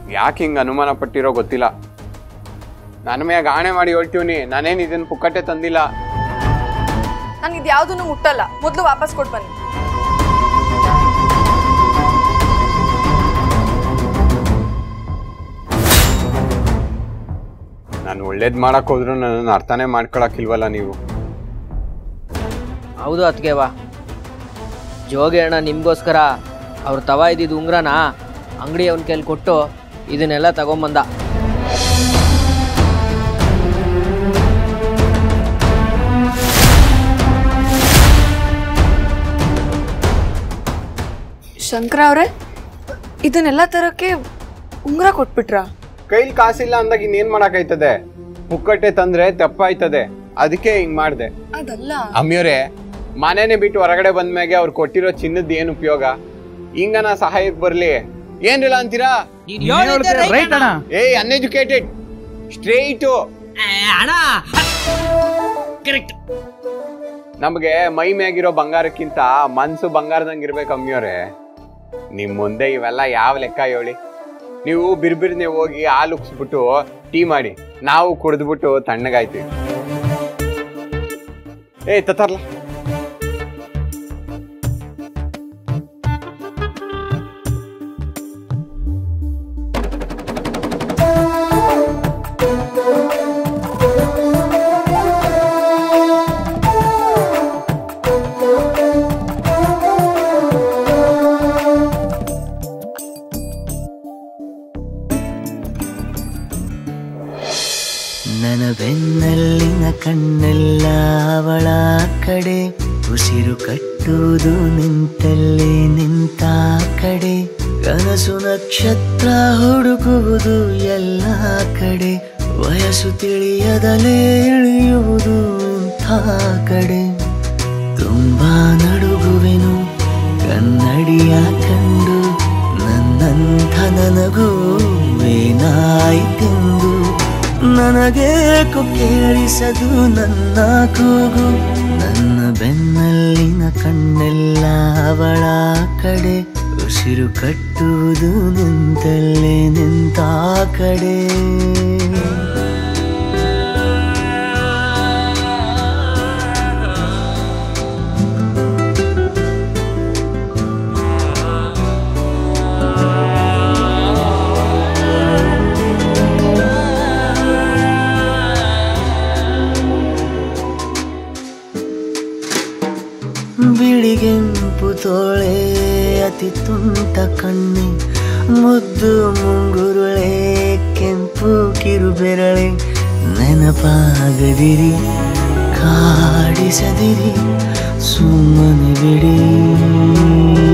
ಯಾಕೆ ಹಿಂಗೆ ಅನುಮಾನ ಪಟ್ಟಿರೋ ಗೊತ್ತಿಲ್ಲ ನನ್ನ ಮ್ಯಾಗ ಆಣೆ ಮಾಡಿ ಹೇಳ್ತೀವ್ನಿ ನಾನೇನು ಇದನ್ನ ಪುಕ್ಕಟ್ಟೆ ತಂದಿಲ್ಲ ನಾನು ಇದು ಯಾವುದನ್ನು ಮುಟ್ಟಲ್ಲ ಮೊದಲು ವಾಪಸ್ ಕೊಟ್ಟು ಬನ್ನಿ ನಾನು ಒಳ್ಳೇದು ಮಾಡಕ್ ಹೋದ್ರು ನನ್ನನ್ನು ಅರ್ಥನೇ ಮಾಡ್ಕೊಳಕ್ಕಿಲ್ವಲ್ಲ ನೀವು ಹೌದು ಅತ್ಗೆವಾ ಜೋಗಿ ಅಣ್ಣ ನಿಮಗೋಸ್ಕರ ಅವ್ರು ತವ ಇದ್ದಿದ್ದು ಉಂಗ್ರನ ಅಂಗಡಿ ಅವನ ಕೈಲಿ ಕೊಟ್ಟು ಇದನ್ನೆಲ್ಲ ತಗೊಂಬಂದ ಶಂಕರ ಅವರೇ ಇದನ್ನೆಲ್ಲ ತರಕ್ಕೆ ಉಂಗುರ ಕೊಟ್ಬಿಟ್ರಾ ಕೈಲಿ ಕಾಸಿಲ್ಲ ಅಂದಾಗ ಇನ್ನೇನ್ ಮಾಡಕ್ಕಾಯ್ತದೆ ಪುಕ್ಕಟ್ಟೆ ತಂದ್ರೆ ತಪ್ಪಾಯ್ತದೆ ಅದಕ್ಕೆ ಹಿಂಗ್ ಮಾಡ್ದೆ ಅದಲ್ಲ ಅಮ್ಮಿಯವ್ರೆ ಮನೇನೆ ಬಿಟ್ಟು ಹೊರಗಡೆ ಬಂದ್ಮ್ಯಾಗೆ ಅವ್ರು ಕೊಟ್ಟಿರೋ ಚಿನ್ನದ ಏನ್ ಉಪಯೋಗ ಹಿಂಗ ನಾ ಸಹಾಯಕ್ ಬರ್ಲಿ ಏನಿಲ್ಲ ಅಂತೀರಾ ರೈಟ್ ಅಣ್ಣ ಏಯ್ ಅನ್ಎಜುಕೇಟೆಡ್ ಸ್ಟ್ರೇಟು ಅಣ್ಣ ಕರೆಕ್ಟ್ ನಮಗೆ ಮೈ ಮ್ಯಾಗಿರೋ ಬಂಗಾರಕ್ಕಿಂತ ಮನ್ಸು ಬಂಗಾರದಂಗೆ ಇರ್ಬೇಕು ಅಮ್ಮಿಯವ್ರೆ ನಿಮ್ ಮುಂದೆ ಇವೆಲ್ಲ ಯಾವ ಲೆಕ್ಕ ಹೇಳಿ ನೀವು ಬಿರ್ಬಿರ್ನೆ ಹೋಗಿ ಹಾಲು ಉಕ್ಸ್ಬಿಟ್ಟು ಟೀ ಮಾಡಿ ನಾವು ಕುಡಿದ್ಬಿಟ್ಟು ತಣ್ಣಗಾಯ್ತೀವಿ ಏ ತತ್ತರ್ಲ ನನ್ನ ಬೆನ್ನಲ್ಲಿನ ಕಣ್ಣೆಲ್ಲ ಅವಳ ಕಡೆ ಉಸಿರು ಕಟ್ಟುವುದು ನಿಂತಲ್ಲಿ ನಿಂತ ಕಡೆ ಕನಸು ನಕ್ಷತ್ರ ಹುಡುಕುವುದು ಎಲ್ಲ ಕಡೆ ವಯಸ್ಸು ತಿಳಿಯದಲೇ ಇಳಿಯುವುದು ಇಂಥ ಕಡೆ ತುಂಬಾ ನಡುಗುವೆನು ಕನ್ನಡಿಯ ಕಂಡು ನನ್ನಂಥ ನನಗೂ ಏನಾಯ್ತೆಂದು ನನಗೇಕೋ ಕೇಳಿಸದು ನನ್ನ ಕೂಗು ನನ್ನ ಬೆನ್ನಲ್ಲಿನ ಕಣ್ಣೆಲ್ಲ ಅವಳ ಕಡೆ ಉಸಿರು ಕಟ್ಟುವುದು ನಿಂತಲ್ಲೇ ನಿಂತ ಕಡೆ ಬಿಳಿಗೆಂಪು ತೋಳೆ ಅತಿ ತುಂಟ ಕಣ್ಣೆ ಮುದ್ದು ಮುಂಗುರುಳೆ ಕೆಂಪು ಕಿರುಬೆರಳೆ ನೆನಪಾಗದಿರಿ ಕಾಡಿಸದಿರಿ ಸುಮ್ಮನೆ ಬಿಡಿ